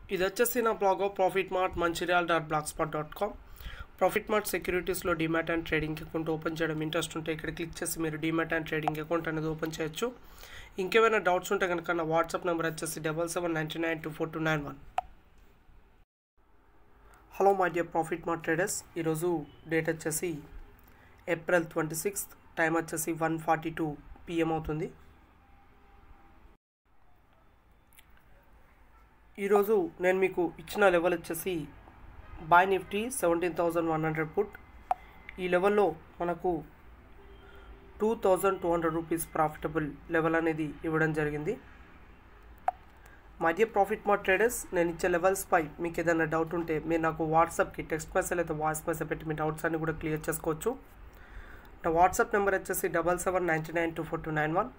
ఇది వచ్చేసి నా blog profit mart Mancherial dot blogspot dot com profit mart సెక్యూరిటీస్లో demat and trading account open చేయడం ఇంట్రెస్ట్ ఉంటే ఇక్కడ క్లిక్ చేసి మీరు డిమాట్ అండ్ ట్రేడింగ్ అకౌంట్ అనేది ఓపెన్ చేయొచ్చు ఇంకేమైనా డౌట్స్ ఉంటే కనుక నా వాట్సాప్ నెంబర్ వచ్చేసి double seven ninety nine two four two nine one hello my dear profit mart traders ఈరోజు డేట్ వచ్చేసి ఏప్రిల్ ట్వంటీ సిక్స్త్ టైం వచ్చేసి వన్ ఫార్టీ టూ పిఎం అవుతుంది ఈరోజు నేను మీకు ఇచ్చిన లెవెల్ వచ్చేసి buy Nifty seventeen thousand one hundred put ఈ లెవెల్లో మనకు two thousand two hundred rupees profitable level అనేది ఇవ్వడం జరిగింది మధ్య ప్రాఫిట్ మార్ట్ ట్రేడర్స్ నేను ఇచ్చే లెవెల్స్పై మీకు ఏదైనా డౌట్ ఉంటే మీరు నాకు వాట్సాప్కి టెక్స్ట్ మెసేజ్ లేదా వాయిస్ మెసేజ్ పెట్టి మీ డౌట్స్ అన్ని కూడా క్లియర్ చేసుకోవచ్చు నా వాట్సాప్ నెంబర్ వచ్చేసి double seven ninety nine two four two nine one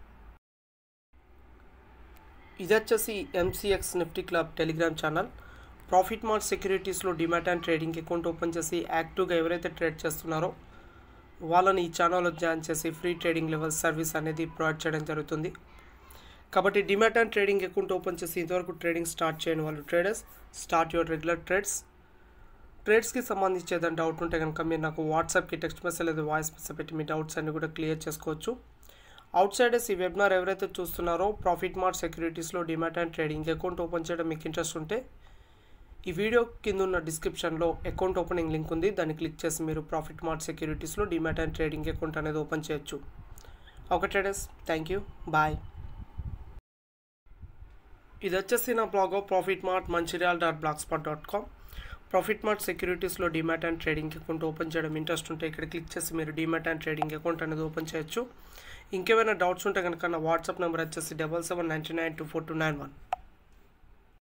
ఇది వచ్చేసి MCX Nifty club Telegram channel profit mart సెక్యూరిటీస్లో demat and trading account open చేసి యాక్టివ్గా ఎవరైతే ట్రేడ్ చేస్తున్నారో వాళ్ళని ఈ ఛానల్లో జాయిన్ చేసి ఫ్రీ ట్రేడింగ్ లెవెల్ సర్వీస్ అనేది ప్రొవైడ్ చేయడం జరుగుతుంది కాబట్టి demat and trading account open చేసి ఇంతవరకు ట్రేడింగ్ స్టార్ట్ చేయని వాళ్ళు traders start your regular trades ట్రేడ్స్కి సంబంధించి ఏదైనా డౌట్ ఉంటే కనుక మీరు నాకు వాట్సాప్కి టెక్స్ట్ మెసేజ్ లేదా వాయిస్ మెసేజ్ పెట్టి మీ డౌట్స్ అన్ని కూడా క్లియర్ చేసుకోవచ్చు అవుట్ సైడర్స్ ఈ వెబినార్ ఎవరైతే చూస్తున్నారో ప్రాఫిట్ మార్ట్ సెక్యూరిటీస్లో demat and trading account open చేయడం మీకు ఇంట్రెస్ట్ ఉంటే ఈ వీడియో కింద ఉన్న డిస్క్రిప్షన్లో అకౌంట్ ఓపెనింగ్ లింక్ ఉంది దాన్ని క్లిక్ చేసి మీరు ప్రాఫిట్ మార్ట్ సెక్యూరిటీస్లో డిమాట్ అండ్ ట్రేడింగ్ అకౌంట్ అనేది ఓపెన్ చేయొచ్చు okay traders thank you bye ఇది వచ్చేసి నా blog profit mart Mancherial dot blogspot dot com profit mart సెక్యూరిటీస్లో demat and trading account open చేయడం ఇంట్రెస్ట్ ఉంటే ఇక్కడ క్లిక్ చేసి మీరు డిమాట్ అండ్ ట్రేడింగ్ అకౌంట్ అనేది ఓపెన్ చేయొచ్చు ఇంకేమైనా డౌట్స్ ఉంటే కనుక నా వాట్సాప్ నెంబర్ వచ్చేసి double seven ninety nine two four two nine one